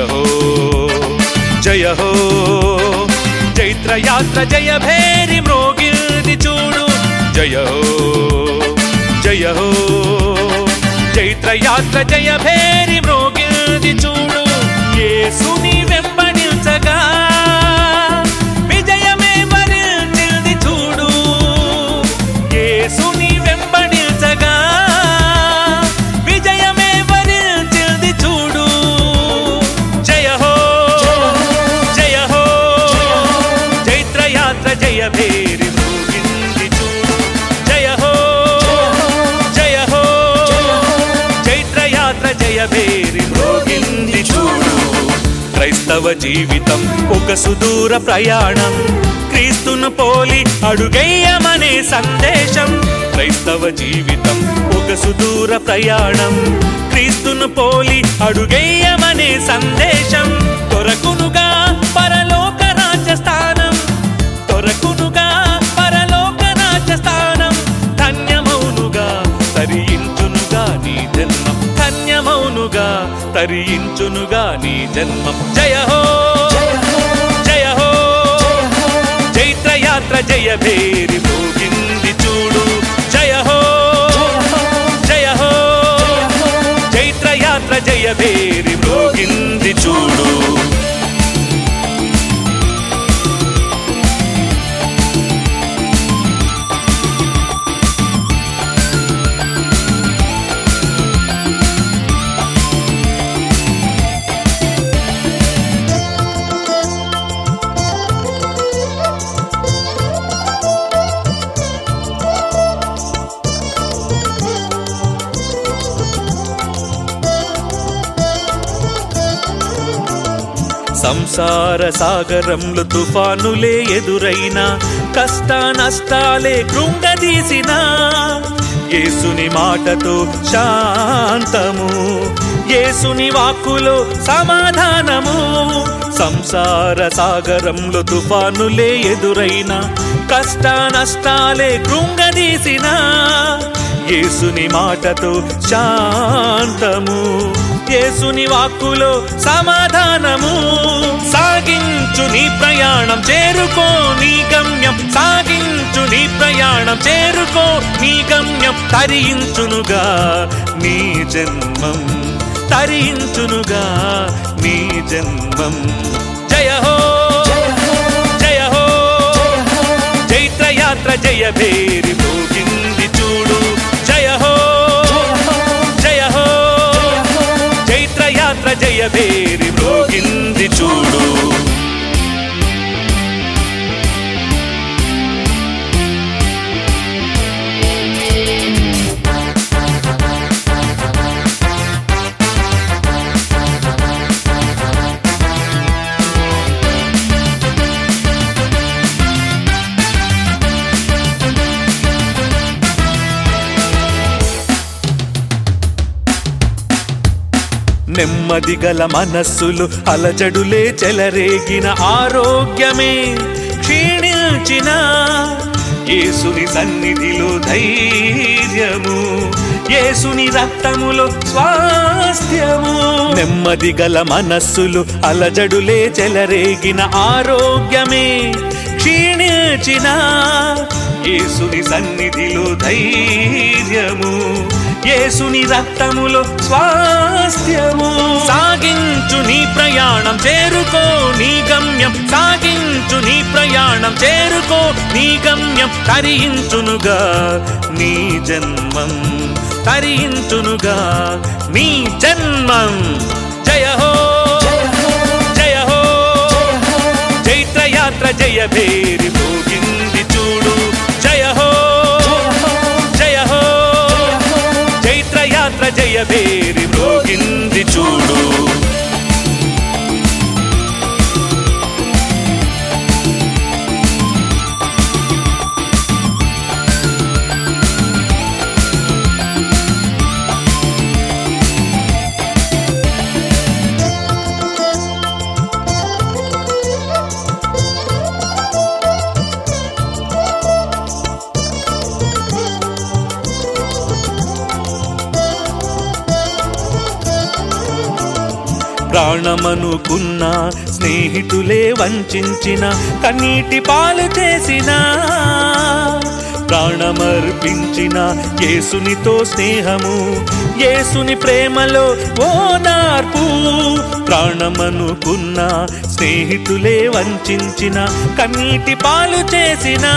హో జయ హో చైత్రయాత్ర జయ భేరి మ్రోగిల్ది చూడు జయ హో జయ హో చైత్రయాత్ర జయ భేరి మ్రోగిల్ది చూడు యేసుని వెంబడించగా విజయమే వరించింది చూడు యేసుని వెంబడించగా విజయమే వరించింది చూడు జయ హో జయ హో చైత్రయాత్ర జయ భేరి మోగింది చూడు జయ హో జయ హో చైత్రయాత్ర జయ భేరి మోగింది చూడు క్రైస్తవ జీవితం ఒక సుదూర ప్రయాణం క్రీస్తును పోలి అడుగేయమనే సందేశం క్రైస్తవ జీవితం ఒక సుదూర ప్రయాణం క్రీస్తును పోలి అడుగేయమనే సందేశం కొరకునుగా పరలోక రాజ్యస్థానం దొరకునుగా పరలోక రాజ్యస్థానం ధన్యమౌనుగా తరించునుగా నీ జన్మం ధన్యమౌనుగా తరించునుగా నీ జన్మం జయ హో జయ హో చైత్రయాత్ర జయ భేరి మోగింది చూడు జయ హో జయ హో చైత్రయాత్ర జయ భేరి మోగింది చూడు సంసార సాగరంలో తుఫానులే ఎదురైన కష్ట నష్టాలే కృంగదీసిన యేసుని మాటతో శాంతము యేసుని వాక్కులో సమాధానము సంసార సాగరంలో తుఫానులే ఎదురైన కష్ట నష్టాలే కృంగదీసిన యేసుని మాటతో శాంతము యేసుని వాక్కులో సమాధానము సాగించు నీ ప్రయాణం చేరుకో నీ గమ్యం సాగించు నీ ప్రయాణం చేరుకో నీ గమ్యం తరించునుగా నీ జన్మం తరించునుగా నీ జన్మం జయ హో జయ హో చైత్రయాత్ర జయ భేరి మోగింది చూడు జయ హో జయ హో చైత్రయాత్ర జయ భేరి మోగింది చూడు నెమ్మది గల మనస్సులు అలజడులే చెలరేగిన ఆరోగ్యమే క్షీణించిన యేసుని సన్నిధిలో ధైర్యము యేసుని రక్తములో స్వాస్థ్యము నెమ్మది గల మనస్సులు అలజడులే చెలరేగిన ఆరోగ్యమే క్షీణించిన యేసుని సన్నిధిలో ధైర్యము యేసుని రక్తములో స్వాస్థ్యము సాగించు నీ ప్రయాణం చేరుకో నీ గమ్యం సాగించు నీ ప్రయాణం చేరుకో నీ గమ్యం తరించునుగా నీ జన్మం తరించునుగా నీ జన్మం జయ హో జయ హో చైత్రయాత్ర జయ భేరి మోగింది చూడు జయ హో జయ హో చైత్రయాత్ర జయ భేరి మోగింది చూడు ప్రాణమనుకున్న స్నేహితులే వంచిన కన్నీటి పాలు చేసిన ప్రాణమర్పించిన యేసునితో స్నేహము యేసుని ప్రేమలో ఓదార్పు ప్రాణమనుకున్న స్నేహితులే వంచిన కన్నీటి పాలు చేసిన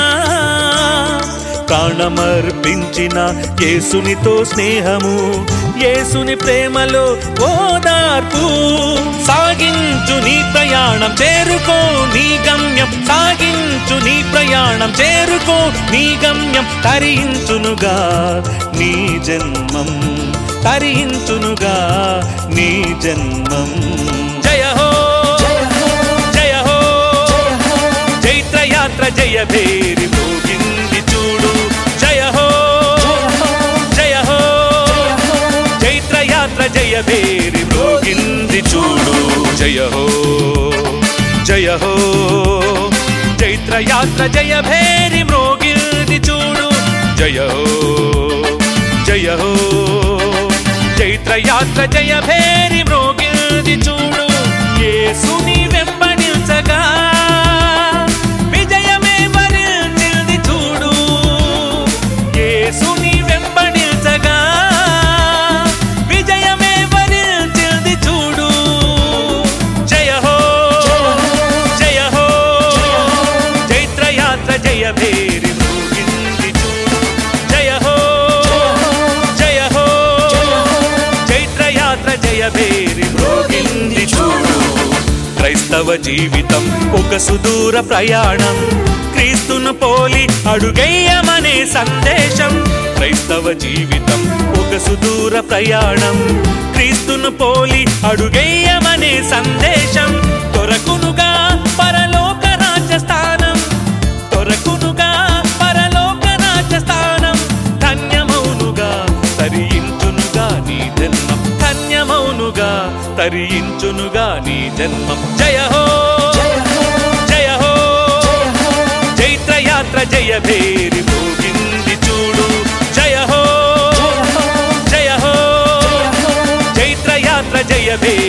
ప్రాణమర్పించిన యేసునితో స్నేహము యేసుని ప్రేమలో ఓదార్పు సాగించు నీ ప్రయాణం చేరుకో నీ గమ్యం సాగించు నీ ప్రయాణం చేరుకో నీ గమ్యం తరించునుగా నీ జన్మం తరించునుగా నీ జన్మం జయ హో జయ హో చైత్రయాత్ర జయ భేరి మోగింది చూడు జయ హో జయ హో చైత్రయాత్ర జయ భేరి మోగింది చూడు జయ హో జయ హో చైత్రయాత్ర జయ భేరి మ్రోగిల్ది చూడు జయ హో జయ హో చైత్రయాత్ర జయ భేరి మ్రోగిల్ది చూడు యేసుని వెంబడించగా విజయమే వరించింది చూడు యేసుని వెంబడించగా విజయమే వరించింది చూడు జయ హో జయ హో చైత్రయాత్ర జయ భేరి మోగింది చూడు జయ హో జయ హో చైత్రయాత్ర జయ భేరి మోగింది చూడు క్రైస్తవ జీవితం ఒక సుదూర ప్రయాణం క్రీస్తును పోలి అడుగేయమనే సందేశం క్రైస్తవ జీవితం ఒక సుదూర ప్రయాణం క్రీస్తును పోలి అడుగేయమనే సందేశం దొరకునుగా పరలోక రాజ్య స్థానం దొరకునుగా పరలోక రాజ్య స్థానం ధన్యమౌనుగా తరించునుగా నీ జన్మం ధన్యమౌనుగా తరించునుగా నీ జన్మం జయ హో జయ హో చైత్రయాత్ర జయ భేరి మోగింది చూడు జయ హో జయ హో చైత్రయాత్ర జయ భేరి